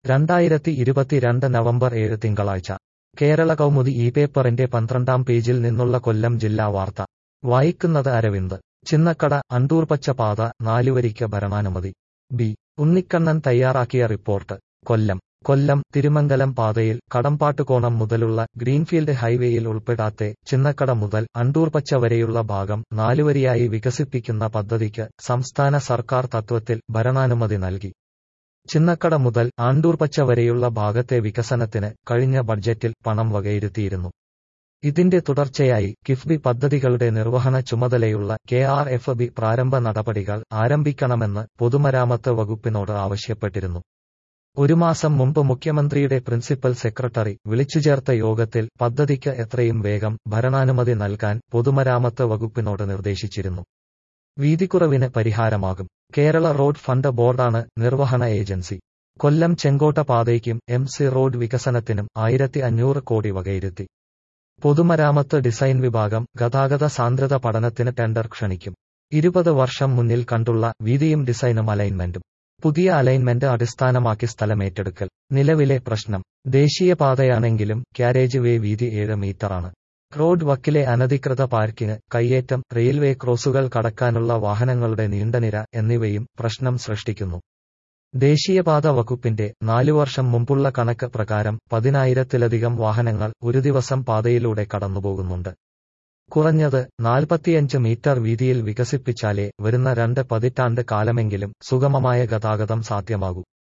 രണ്ടായിരത്തി ഇരുപത്തിരണ്ട് നവംബർ ഏഴ് തിങ്കളാഴ്ച കേരള കൗമുദി ഈ പേപ്പറിന്റെ പന്ത്രണ്ടാം പേജിൽ നിന്നുള്ള കൊല്ലം ജില്ലാ വാർത്ത വായിക്കുന്നത് അരവിന്ദ് ചിന്നക്കട അണ്ടൂർപച്ച പാത നാലുവരിക്ക് ഭരണാനുമതി ബി ഉണ്ണിക്കണ്ണൻ തയ്യാറാക്കിയ റിപ്പോർട്ട് കൊല്ലം കൊല്ലം തിരുമംഗലം പാതയിൽ കടമ്പാട്ടുകോണം മുതലുള്ള ഗ്രീൻഫീൽഡ് ഹൈവേയിൽ ഉൾപ്പെടാത്തെ ചിന്നക്കട മുതൽ അണ്ടൂർപച്ച വരെയുള്ള ഭാഗം നാലുവരിയായി വികസിപ്പിക്കുന്ന പദ്ധതിക്ക് സംസ്ഥാന സർക്കാർ തത്വത്തിൽ ഭരണാനുമതി നൽകി ചിന്നക്കട മുതൽ ആണ്ടൂർപച്ച വരെയുള്ള ഭാഗത്തെ വികസനത്തിന് കഴിഞ്ഞ ബഡ്ജറ്റിൽ പണം വകയിരുത്തിയിരുന്നു ഇതിന്റെ തുടർച്ചയായി കിഫ്ബി പദ്ധതികളുടെ നിർവഹണ ചുമതലയുള്ള കെ ആർ എഫ് ബി പ്രാരംഭ നടപടികൾ ആരംഭിക്കണമെന്ന് പൊതുമരാമത്ത് വകുപ്പിനോട് ആവശ്യപ്പെട്ടിരുന്നു ഒരു മാസം മുമ്പ് മുഖ്യമന്ത്രിയുടെ പ്രിൻസിപ്പൽ സെക്രട്ടറി വിളിച്ചുചേർത്ത യോഗത്തിൽ പദ്ധതിക്ക് എത്രയും വേഗം ഭരണാനുമതി നൽകാൻ പൊതുമരാമത്ത് വകുപ്പിനോട് നിർദ്ദേശിച്ചിരുന്നു വീതിക്കുറവിന് പരിഹാരമാകും കേരള റോഡ് ഫണ്ട് ബോർഡാണ് നിർവഹണ ഏജൻസി കൊല്ലം ചെങ്കോട്ട പാതയ്ക്കും എം സി റോഡ് വികസനത്തിനും ആയിരത്തി അഞ്ഞൂറ് കോടി വകയിരുത്തി പൊതുമരാമത്ത് ഡിസൈൻ വിഭാഗം ഗതാഗത സാന്ദ്രത പഠനത്തിന് ടെൻഡർ ക്ഷണിക്കും ഇരുപത് വർഷം മുന്നിൽ കണ്ടുള്ള വീതിയും ഡിസൈനും അലൈൻമെന്റും പുതിയ അലൈൻമെന്റ് അടിസ്ഥാനമാക്കി സ്ഥലമേറ്റെടുക്കൽ നിലവിലെ പ്രശ്നം ദേശീയപാതയാണെങ്കിലും ക്യാരേജ് വേ വീതി ഏഴ് മീറ്ററാണ് റോഡ് വക്കിലെ അനധികൃത പാർക്കിംഗ് കയ്യേറ്റം റെയിൽവേ ക്രോസുകൾ കടക്കാനുള്ള വാഹനങ്ങളുടെ നീണ്ടനിര എന്നിവയും പ്രശ്നം സൃഷ്ടിക്കുന്നു ദേശീയപാത വകുപ്പിന്റെ നാലു വർഷം മുമ്പുള്ള കണക്ക് പ്രകാരം പതിനായിരത്തിലധികം വാഹനങ്ങൾ ഒരു ദിവസം പാതയിലൂടെ കടന്നുപോകുന്നുണ്ട് കുറഞ്ഞത് നാൽപ്പത്തിയഞ്ച് മീറ്റർ വീതിയിൽ വികസിപ്പിച്ചാലേ വരുന്ന രണ്ട് പതിറ്റാണ്ട് കാലമെങ്കിലും സുഗമമായ ഗതാഗതം സാധ്യമാകൂ